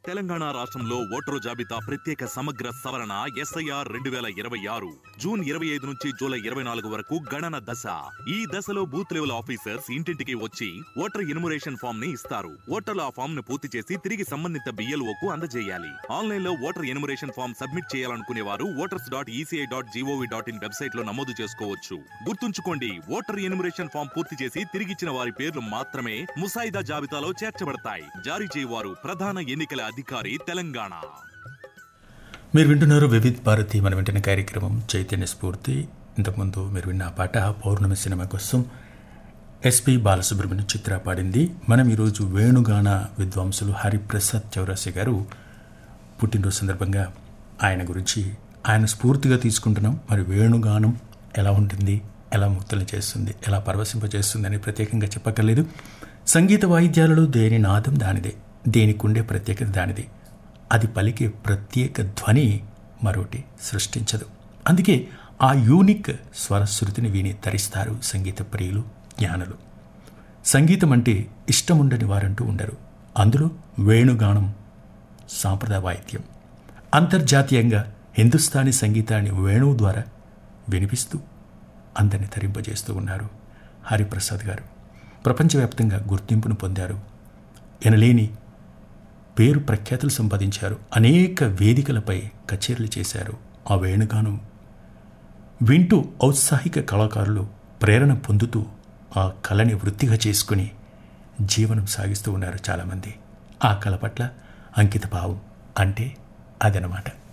తెలంగాణ రాష్ట్రంలో ఓటరు జాబితా ప్రత్యేక సమగ్ర సవరణ ఎస్ఐఆర్ రెండు వేల ఇరవై ఆరు జూన్ ఇరవై ఐదు నుంచి జూలై ఇరవై నాలుగు వరకు గణన దశ ఈ దశలో బూత్ లెవెల్ ఆఫీసర్స్ ఇంటింటికి వచ్చి ఓటర్ ఇనుమరేషన్ ఫామ్ ని ఇస్తారు ఓటర్లు ఆ ఫామ్ ను పూర్తి చేసి తిరిగి సంబంధిత బిఎల్ఓ కు అందజేయాలి ఆన్లైన్ లో ఓటర్ ఎనుమరేషన్ ఫామ్ సబ్మిట్ చేయాలనుకునే వారు voters dot ECI dot GOV dot in website లో నమోదు చేసుకోవచ్చు గుర్తుంచుకోండి ఓటర్ ఎనుమరేషన్ ఫామ్ పూర్తి చేసి తిరిగిచ్చిన వారి పేర్లు మాత్రమే ముసాయిదా జాబితాలో చేర్చబడతాయి జారీ చేయవారు ప్రధాన ఎన్నికల అధికారి తెలంగాణ మీరు వింటున్నారు వివిధ్ భారతి మన వింటున్న కార్యక్రమం చైతన్య స్ఫూర్తి ఇంతకుముందు మీరు విన్న ఆ పాట పౌర్ణమి సినిమా కోసం ఎస్పి బాలసుబ్రహ్మణ్యం చిత్ర పాడింది మనం ఈరోజు వేణుగాన విద్వాంసులు హరిప్రసాద్ చౌరాసి గారు పుట్టినరోజు సందర్భంగా ఆయన గురించి ఆయన స్ఫూర్తిగా తీసుకుంటున్నాం మరి వేణుగానం ఎలా ఉంటుంది ఎలా ముక్తలు చేస్తుంది ఎలా పరవశింపజేస్తుంది అని ప్రత్యేకంగా చెప్పక్కర్లేదు సంగీత వాయిద్యాలలో దేని నాదం దానిదే దేనికి ఉండే ప్రత్యేకత దానిదే అది పలికే ప్రత్యేక ధ్వని మరోటి సృష్టించదు అందుకే ఆ యూనిక్ స్వరశృతిని విని తరిస్తారు సంగీత ప్రియులు జ్ఞానులు సంగీతం అంటే ఇష్టముండని వారంటూ ఉండరు అందులో వేణుగానం సాంప్రదాయ వాయిద్యం అంతర్జాతీయంగా హిందుస్థానీ సంగీతాన్ని వేణువు ద్వారా వినిపిస్తూ అందరిని తరింపజేస్తూ ఉన్నారు హరిప్రసాద్ గారు ప్రపంచవ్యాప్తంగా గుర్తింపును పొందారు ఎనలేని పేరు ప్రఖ్యాతులు సంపాదించారు అనేక వేదికలపై కచేరీలు చేశారు ఆ వేణుగానం వింటూ ఔత్సాహిక కళాకారులు ప్రేరణ పొందుతూ ఆ కళని వృత్తిగా చేసుకుని జీవనం సాగిస్తూ ఉన్నారు చాలామంది ఆ కళ పట్ల అంకిత భావం అంటే అదనమాట